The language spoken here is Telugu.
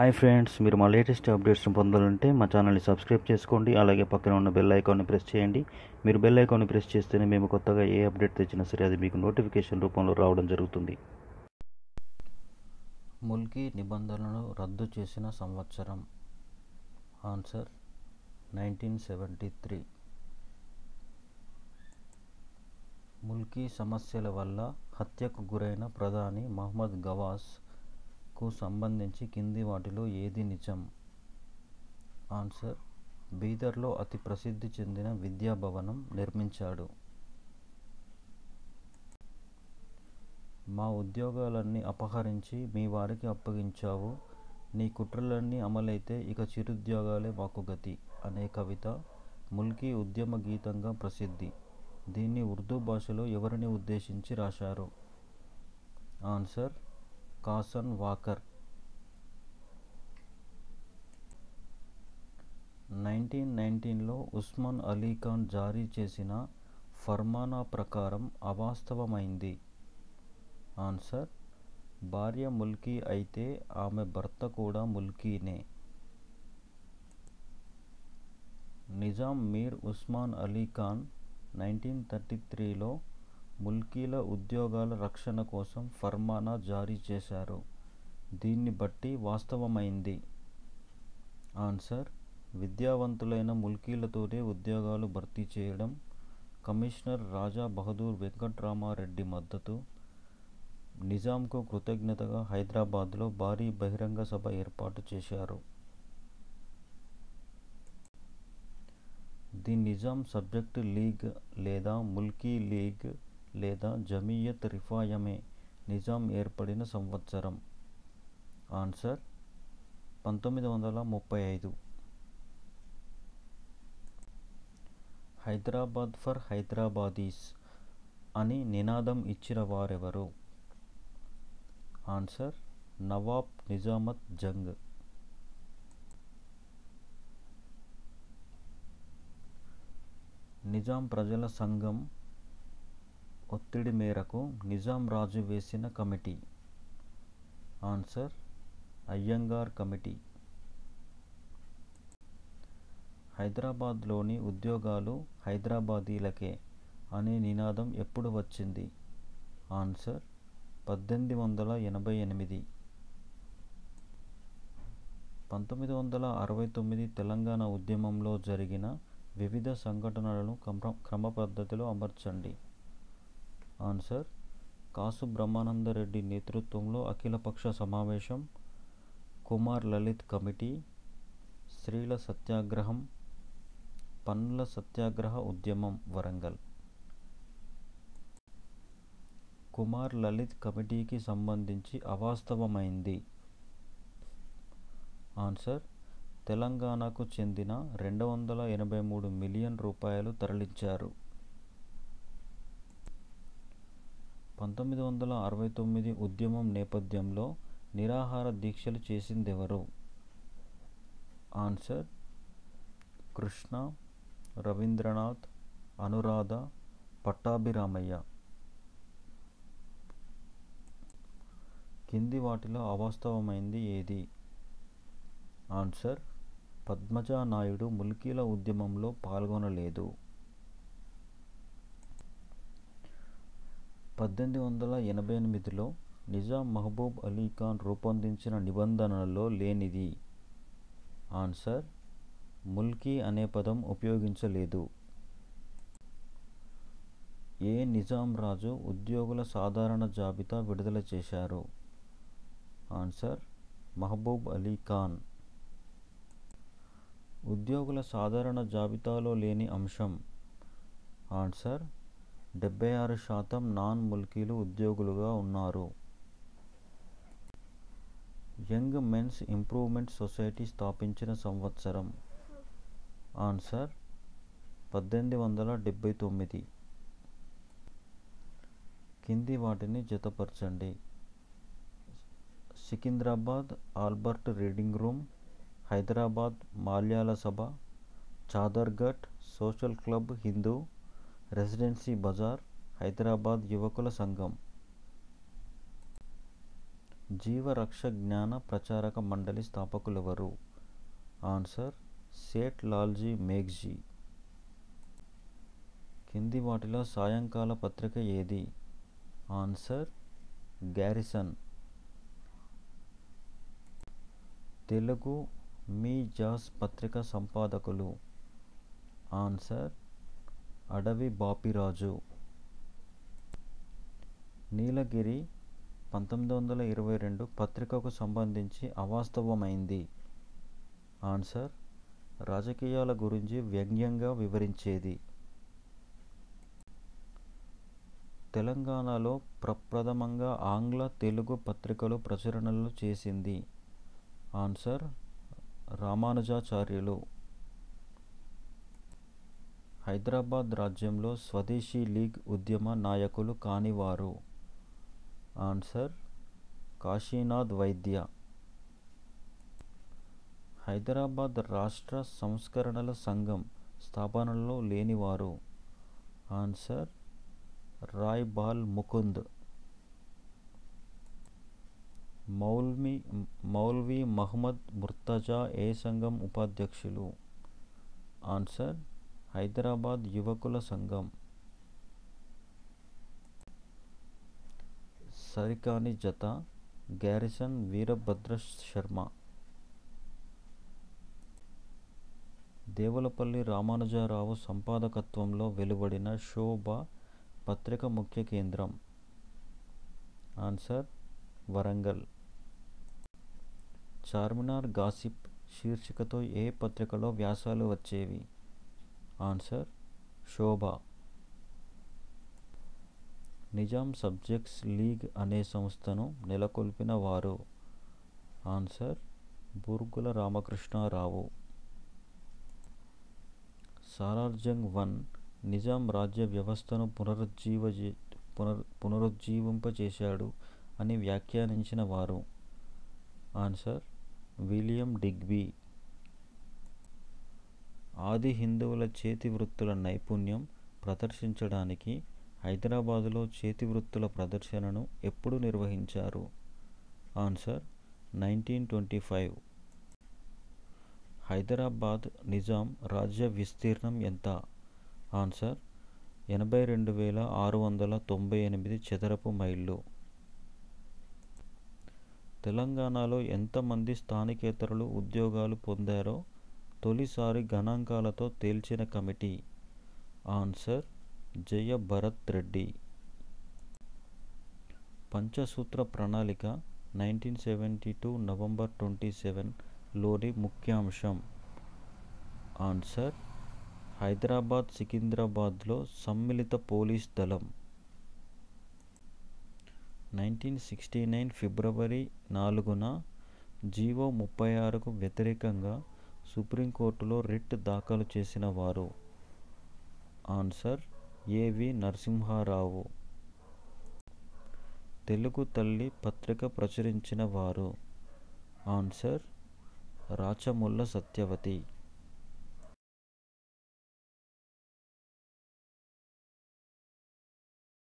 హాయ్ ఫ్రెండ్స్ మీరు మా లేటెస్ట్ అప్డేట్స్ని పొందాలంటే మా ఛానల్ని సబ్స్క్రైబ్ చేసుకోండి అలాగే పక్కన ఉన్న బెల్ ఐకాన్ని ప్రెస్ చేయండి మీరు బెల్ ఐకాన్ని ప్రెస్ చేస్తేనే మేము కొత్తగా ఏ అప్డేట్ తెచ్చినా సరే అది మీకు నోటిఫికేషన్ రూపంలో రావడం జరుగుతుంది ముల్కీ నిబంధనలను రద్దు చేసిన సంవత్సరం ఆన్సర్ నైన్టీన్ సెవెంటీ త్రీ ముల్కీ సమస్యల వల్ల హత్యకు గురైన ప్రధాని మహమ్మద్ గవాస్ కు సంబంధించి కింది వాటిలో ఏది నిజం ఆన్సర్ బీదర్లో అతి ప్రసిద్ధి చెందిన విద్యాభవనం నిర్మించాడు మా ఉద్యోగాలన్నీ అపహరించి మీ వారికి అప్పగించావు నీ కుట్రలన్నీ అమలైతే ఇక చిరుద్యోగాలే మాకు గతి అనే కవిత ముల్కీ ఉద్యమ గీతంగా ప్రసిద్ధి దీన్ని ఉర్దూ భాషలో ఎవరిని ఉద్దేశించి రాశారు ఆన్సర్ కాసన్ వాకర్ నైన్టీన్ నైన్టీన్లో ఉస్మాన్ అలీ ఖాన్ జారీ చేసిన ఫర్మానా ప్రకారం అవాస్తవమైంది ఆన్సర్ భార్య ముల్కీ అయితే ఆమె భర్త కూడా ముల్కీనే నిజాం మీర్ ఉస్మాన్ అలీ ఖాన్ నైన్టీన్ థర్టీ త్రీలో ముల్కీల ఉద్యోగాల రక్షణ కోసం ఫర్మానా జారీ చేశారు దీన్ని బట్టి వాస్తవమైంది ఆన్సర్ విద్యావంతులైన ముల్కీలతోనే ఉద్యోగాలు భర్తీ చేయడం కమిషనర్ రాజా బహదూర్ వెంకట్రామారెడ్డి మద్దతు నిజాంకు కృతజ్ఞతగా హైదరాబాద్లో భారీ బహిరంగ సభ ఏర్పాటు చేశారు ది నిజాం సబ్జెక్ట్ లీగ్ లేదా ముల్కీ లీగ్ లేదా జమీయత్ రిఫాయమే నిజాం ఏర్పడిన సంవత్సరం ఆన్సర్ పంతొమ్మిది వందల ముప్పై ఐదు హైదరాబాద్ ఫర్ హైదరాబాదీస్ అని నినాదం ఇచ్చిన వారెవరు ఆన్సర్ నవాబ్ నిజామత్ జంగ్ నిజాం ప్రజల సంఘం ఒత్తిడి మేరకు నిజాం రాజు వేసిన కమిటీ ఆన్సర్ అయ్యంగార్ కమిటీ హైదరాబాద్లోని ఉద్యోగాలు హైదరాబాదీలకే అనే నినాదం ఎప్పుడు వచ్చింది ఆన్సర్ పద్దెనిమిది వందల ఎనభై ఎనిమిది పంతొమ్మిది వందల అరవై తొమ్మిది తెలంగాణ ఉద్యమంలో జరిగిన వివిధ సంఘటనలను క్రమ క్రమ పద్ధతిలో అమర్చండి ఆన్సర్ కాసు బ్రహ్మానందరెడ్డి నేతృత్వంలో అఖిలపక్ష సమావేశం కుమార్ లలిత్ కమిటీ స్త్రీల సత్యాగ్రహం పన్నుల సత్యాగ్రహ ఉద్యమం వరంగల్ కుమార్ లలిత్ కమిటీకి సంబంధించి అవాస్తవమైంది ఆన్సర్ తెలంగాణకు చెందిన రెండు వందల ఎనభై మూడు మిలియన్ రూపాయలు తరలించారు పంతొమ్మిది వందల అరవై తొమ్మిది ఉద్యమం నేపథ్యంలో నిరాహార దీక్షలు చేసిందెవరు ఆన్సర్ కృష్ణ రవీంద్రనాథ్ అనురాధ పట్టాభిరామయ్య కింది వాటిలో అవాస్తవమైంది ఏది ఆన్సర్ పద్మజా నాయుడు ముల్కీల ఉద్యమంలో పాల్గొనలేదు పద్దెనిమిది వందల ఎనభై ఎనిమిదిలో నిజాం మహబూబ్ అలీ ఖాన్ రూపొందించిన నిబంధనలలో లేనిది ఆన్సర్ ముల్కీ అనే పదం ఉపయోగించలేదు ఏ నిజాం రాజు ఉద్యోగుల సాధారణ జాబితా విడుదల చేశారు ఆన్సర్ మహబూబ్ అలీ ఖాన్ ఉద్యోగుల సాధారణ జాబితాలో లేని అంశం ఆన్సర్ డెబ్బై ఆరు శాతం నాన్ ముల్కీలు ఉద్యోగులుగా ఉన్నారు యంగ్ మెన్స్ ఇంప్రూవ్మెంట్ సొసైటీ స్థాపించిన సంవత్సరం ఆన్సర్ పద్దెనిమిది వందల డెబ్బై తొమ్మిది కింది వాటిని జతపరచండి Secunderabad Albert reading room Hyderabad Malyala సభ Chaderghat social club Hindu residency Bazar Hyderabad యువకుల సంఘం జీవరక్ష జ్ఞాన ప్రచారక మండలి స్థాపకులెవరు ఆన్సర్ సేట్ లాల్జీ మేఘ్జీ కింది వాటిలో సాయంకాల పత్రిక ఏది ఆన్సర్ గ్యారిసన్ తెలుగు మీ జాస్ పత్రిక సంపాదకులు ఆన్సర్ అడవి బాపిరాజు నీలగిరి పంతొమ్మిది వందల ఇరవై రెండు పత్రికకు సంబంధించి అవాస్తవమైంది ఆన్సర్ రాజకీయాల గురించి వ్యంగ్యంగా వివరించేది తెలంగాణలో ప్రప్రథమంగా ఆంగ్ల తెలుగు పత్రికలు ప్రచురణలు చేసింది ఆన్సర్ రామానుజాచార్యులు హైదరాబాద్ రాజ్యంలో స్వదేశీ లీగ్ ఉద్యమ నాయకులు కానివారు ఆన్సర్ కాశీనాథ్ వైద్య హైదరాబాద్ రాష్ట్ర సంస్కరణల సంఘం స్థాపనలో లేనివారు ఆన్సర్ రాయ్ బాల్ ముకుంద్ మౌల్వి మౌల్వి మహమ్మద్ ముర్తజా ఏ సంఘం ఉపాధ్యక్షులు ఆన్సర్ హైదరాబాద్ యువకుల సంఘం సరికాని జత గ్యారిసన్ వీరభద్ర శర్మ దేవులపల్లి రామానుజారావు సంపాదకత్వంలో వెలువడిన శోభ పత్రిక ముఖ్య కేంద్రం ఆన్సర్ వరంగల్ చార్మినార్ గాసిప్ శీర్షికతో ఏ పత్రికలో వ్యాసాలు వచ్చేవి answer Shobha Nizam subjects league అనే సంస్థను నెలకొల్పిన వారు ఆన్సర్ బూర్గుల రామకృష్ణారావు సాలార్జంగ్ వన్ నిజాం రాజ్య వ్యవస్థను పునరుజ్జీవ పునర్ పునరుజ్జీవింపచేశాడు అని వ్యాఖ్యానించిన వారు ఆన్సర్ విలియం డిగ్బీ ఆది హిందువుల చేతి వృత్తుల నైపుణ్యం ప్రదర్శించడానికి హైదరాబాదులో చేతి వృత్తుల ప్రదర్శనను ఎప్పుడు నిర్వహించారు answer nineteen twenty five Hyderabad Nizam రాజ్య విస్తీర్ణం ఎంత ఆన్సర్ ఎనభై రెండు వేల ఆరు వందల తొంభై ఎనిమిది చదరపు మైళ్ళు తెలంగాణలో ఎంతమంది స్థానికేతరులు ఉద్యోగాలు పొందారో తొలిసారి గణాంకాలతో తేల్చిన కమిటీ ఆన్సర్ జయ భరత్ రెడ్డి పంచసూత్ర ప్రణాళిక nineteen seventy two November twenty సెవెన్లోని ముఖ్యాంశం ఆన్సర్ హైదరాబాద్ సికింద్రాబాద్లో సమ్మిళిత పోలీస్ దళం నైన్టీన్ సిక్స్టీ నైన్ ఫిబ్రవరి నాలుగున జీవో ముప్పై ఆరుకు వ్యతిరేకంగా సుప్రీంకోర్టులో రిట్ దాఖలు చేసిన వారు ఆన్సర్ ఏవి నరసింహారావు తెలుగు తల్లి పత్రిక ప్రచురించిన వారు ఆన్సర్ రాచముల్ల సత్యవతి